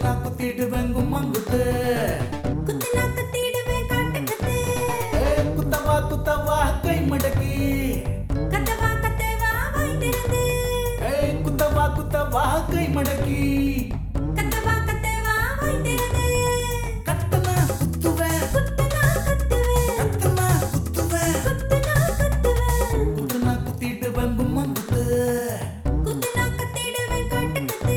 குத்துனா குத்திடுவேன் கும்மங்குத்து குத்துனா கத்திடுவேன் காட்டு கத்து ஏ, குத்தவா குத்தவா கை மடக்கி கத்தவா கத்தவா வாய் திறந்து ஏ, குத்தவா குத்தவா கை மடக்கி கத்தவா கத்தவா வாய் திறந்து கத்தனா குத்துவேன் குத்துனா கத்துவேன் கத்தனா குத்துவேன் குத்துனா கத்துவேன் குத்துனா குத்திடுவேன் கும்மங்குத்து குத்துனா கத்திடுவேன் காட்டு கத்து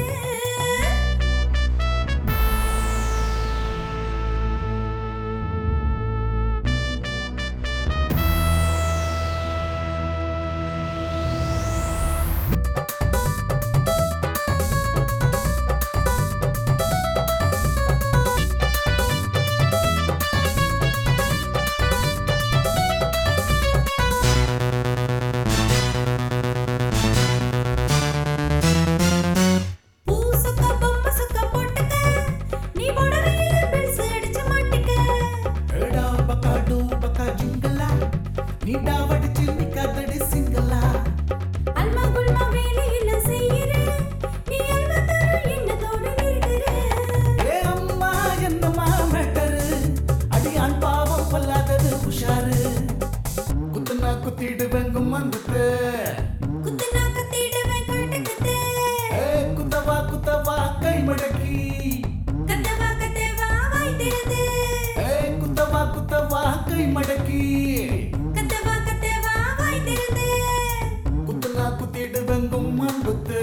பூசக்க பொம்மை சொக்க போட்டுக்க நீ புடவையில பில்ஸ் அடிச்சு மாட்டிக்க ஏடா பக்கா டூ பக்கா ஜிங்கலா நீடா வடிச்சு நிக்காதடி சிங்கலா அல்மா குல்மா வேலையில செய்யற நீ அல்வா தர எண்ணத்தோடு நிறுத்துற ஏ அம்மா என்னம்மா மேட்டரு அடியான் பாவம் பல்லாதது உஷாரு குத்துனா குத்திடுவேன் கும்மங்குத்து குத்துனா கத்திடுவேன் காட்டு கத்து ஏ குத்தவா குத்தவா கை மடக்கி கத்தவா கத்தவா வாய் திறந்து ஏ குத்தவா குத்தவா கை மடக்கி கத்தவா கத்தவா வாய் திறந்து குத்துனா குத்திடுவேன் கும்மங்குத்து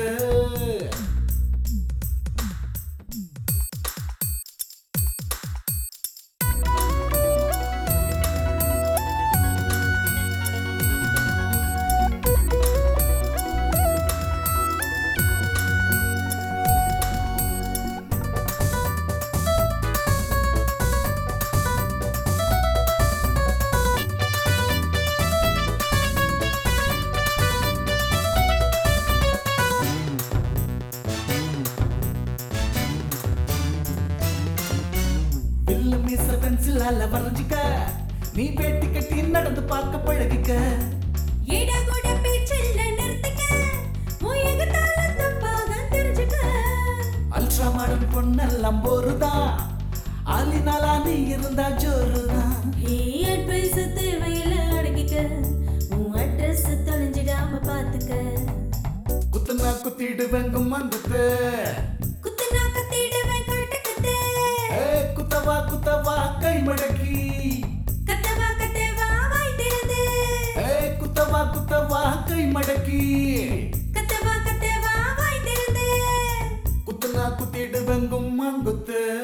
வில்லு மீச பென்சிலால வரைஞ்சிக்க நீ பேட்டி கட்டி நடந்து பார்க்க பழகிக்க எட கூட பேச்சில்ல நிறுத்திக்க முயகத்தால தப்பாக தெரிஞ்சுக்க அல்ட்ரா மாடல் பொண்ணெல்லாம் போருதான் ஆலினாலா நீ இருந்தா ஜோருதான் ஹே அட்வைஸ் தேவையில அடங்கிக்க உன் அட்ரஸ் தொலைஞ்சிடாம பாத்துக்க குத்துனா குத்திடுவேன் கும்மங்குத்து குத்துனா கத்திடுவேன் காட்டு கத்து ஏ குத்தவா குத்தவா கை மடக்கி கத்தவா கத்தவா வாய் திறந்து ஏ குத்தவா குத்தவா கை மடக்கி கத்தவா கத்தவா வாய் திறந்து குத்துனா குத்திடுவேன் கும்மங்குத்து